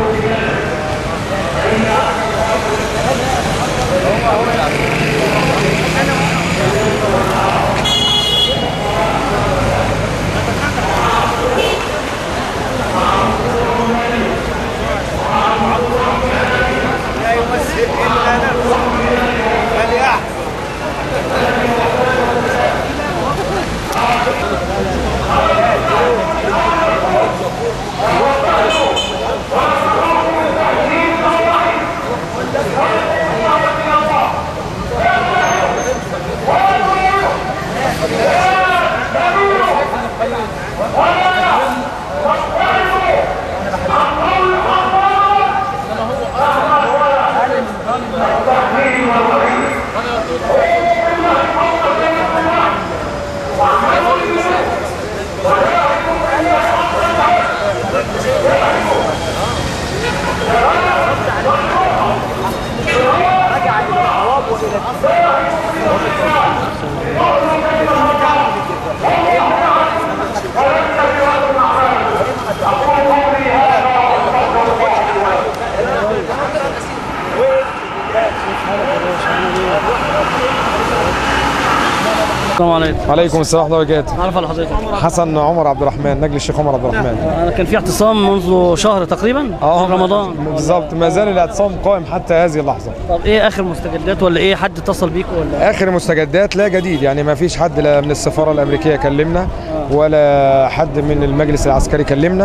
السلام عليكم عليكم السلام ورحمه الله وبركاته عارف على حضرتك حسن عمر عبد الرحمن نجل الشيخ عمر عبد الرحمن انا كان في اعتصام منذ شهر تقريبا اه في رمضان بالظبط ما زال الاعتصام قائم حتى هذه اللحظه طب ايه اخر مستجدات ولا ايه حد اتصل بيك ولا اخر المستجدات لا جديد يعني ما فيش حد لا من السفاره الامريكيه كلمنا ولا حد من المجلس العسكري كلمنا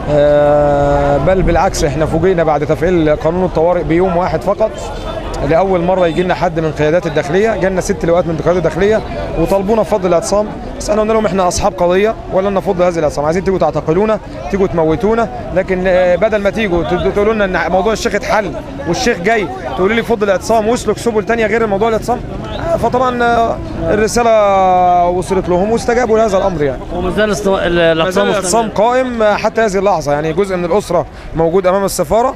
آه، بل بالعكس احنا فوجئنا بعد تفعيل قانون الطوارئ بيوم واحد فقط لاول مره يجي لنا حد من قيادات الداخليه جالنا ست لواءات من قيادات الداخليه وطالبونا بفضل الاعتصام بس انا قلنا لهم احنا اصحاب قضيه ولا نفض هذه الاعتصام عايزين تيجوا تعتقلونا تيجوا تموتونا لكن آه، بدل ما تيجوا تد- تقولوا لنا ان موضوع الشيخ اتحل والشيخ جاي تقولوا لي فض الاعتصام واسلك سبل تانية غير الموضوع الاعتصام آه، فطبعا آه، الرساله وصلت لهم واستجابوا لهذا الامر يعني وما زال الاست- ال- ما زال الاعتصام الاعتصام مستمر. قائم حتى هذه اللحظه يعني جزء من الاسره موجود امام السفاره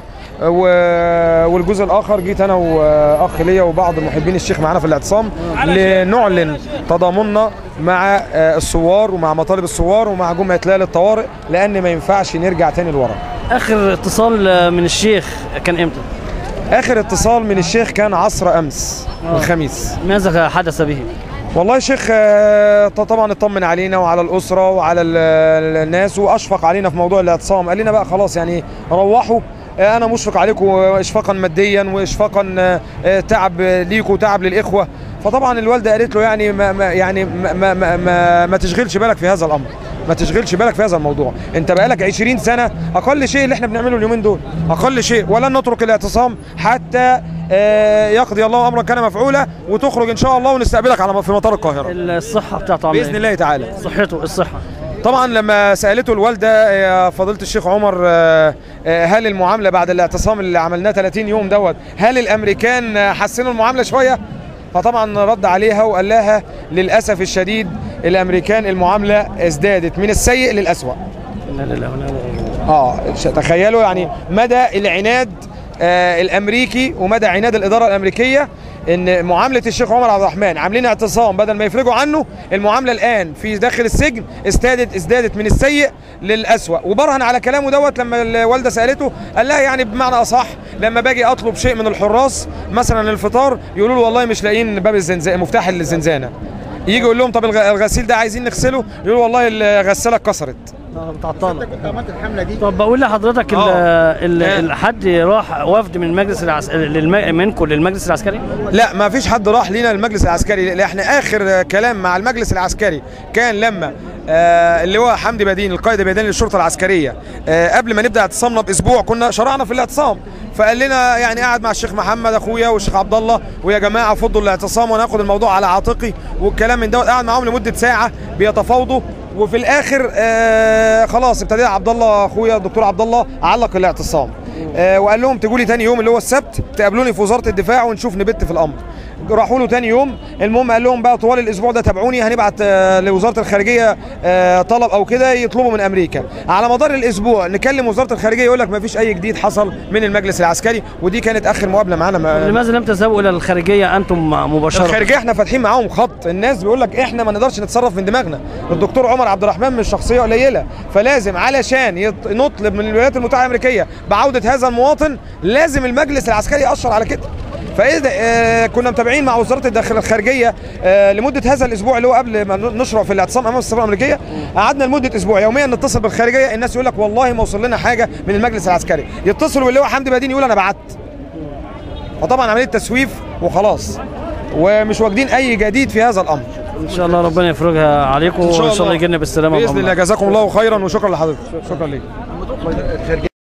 و- والجزء الاخر جيت انا واخ ليا وبعض محبين الشيخ معانا في الاعتصام لنعلن تضامننا مع آه، الثوار ومع مطالب الثوار ومع جمعه ليله الطوارئ لان ما ينفعش نرجع تاني لورا اخر اتصال من الشيخ كان امتى اخر اتصال من الشيخ كان عصر امس الخميس ماذا حدث به والله يا شيخ آه، ط- طبعا اطمن علينا وعلى الاسره وعلى ال- ال- الناس واشفق علينا في موضوع الاعتصام قال لنا بقى خلاص يعني روحوا آه، انا مشفق عليكم اشفاقا ماديا واشفاقا آه، آه، تعب ليكم وتعب للاخوه فطبعا الوالده قالت له يعني ما ما يعني ما ما, ما, ما, ما تشغلش بالك في هذا الامر ما تشغلش بالك في هذا الموضوع انت بقالك 20 سنه اقل شيء اللي احنا بنعمله اليومين دول اقل شيء ولن نترك الاعتصام حتى آه، يقضي الله امرا كان مفعولا وتخرج ان شاء الله ونستقبلك على في مطار القاهره الصحه بتاعته عامله باذن إيه؟ الله تعالى صحته الصحه طبعا لما سالته الوالده يا فضيله الشيخ عمر آه، آه، هل المعامله بعد الاعتصام اللي عملناه 30 يوم دوت هل الامريكان آه، حسنوا المعامله شويه فطبعا رد عليها وقال لها للاسف الشديد الامريكان المعامله ازدادت من السيء للاسوأ لا لا لا لا اه ش- تخيلوا يعني مدى العناد آه الامريكي ومدى عناد الاداره الامريكيه ان معامله الشيخ عمر عبد الرحمن عاملين اعتصام بدل ما يفرجوا عنه المعامله الان في داخل السجن ازدادت ازدادت من السيء للاسوأ وبرهن على كلامه دوت لما الوالده سالته قال لها يعني بمعنى اصح لما باجي اطلب شيء من الحراس مثلا الفطار يقولوا له والله مش لاقيين باب الزنزانه مفتاح الزنزانه يجي يقول لهم طب الغ- الغسيل ده عايزين نغسله يقولوا والله الغساله اتكسرت آه، متعطله كنت عملت الحمله دي طب بقول لحضرتك ال- آه. ال- آه. ال- حد راح وفد من المجلس العس... للم... منكم للمجلس العسكري لا ما فيش حد راح لينا المجلس العسكري لا احنا اخر آه، كلام مع المجلس العسكري كان لما آه اللي هو حمدي بدين القائد البدني للشرطه العسكريه آه قبل ما نبدا اعتصامنا باسبوع كنا شرعنا في الاعتصام فقال لنا يعني قعد مع الشيخ محمد اخويا والشيخ عبد الله ويا جماعه فضوا الاعتصام وناخد الموضوع على عاتقي والكلام من دوت قعد معاهم لمده ساعه بيتفاوضوا وفي الاخر آه خلاص ابتدينا عبد الله اخويا الدكتور عبد الله علق الاعتصام آه وقال لهم تجوا لي تاني يوم اللي هو السبت تقابلوني في وزاره الدفاع ونشوف نبت في الامر راحوا له تاني يوم المهم قال لهم بقى طوال الاسبوع ده تابعوني هنبعت آه، لوزاره الخارجيه آه، طلب او كده يطلبوا من امريكا على مدار الاسبوع نكلم وزاره الخارجيه يقول لك ما فيش اي جديد حصل من المجلس العسكري ودي كانت اخر مقابله معانا ما- لماذا لم تذهبوا الى الخارجيه انتم مباشره الخارجيه احنا فاتحين معاهم خط الناس بيقول لك احنا ما نقدرش نتصرف من دماغنا الدكتور عمر عبد الرحمن مش شخصيه قليله فلازم علشان يط... نطلب من الولايات المتحده الامريكيه بعوده هذا المواطن لازم المجلس العسكري ياشر على كده فاذا آه كنا متابعين مع وزاره الداخليه الخارجيه آه لمده هذا الاسبوع اللي هو قبل ما نشرع في الاعتصام امام السفاره الامريكيه قعدنا لمده اسبوع يوميا نتصل بالخارجيه الناس يقول لك والله ما وصل لنا حاجه من المجلس العسكري يتصل واللي هو حمدي بدين يقول انا بعت فطبعا عمليه تسويف وخلاص ومش واخدين اي جديد في هذا الامر ان شاء الله ربنا يفرجها عليكم وان شاء الله يجينا بالسلامه باذن بأمر الله جزاكم الله خيرا وشكرا لحضرتك شكرا ليك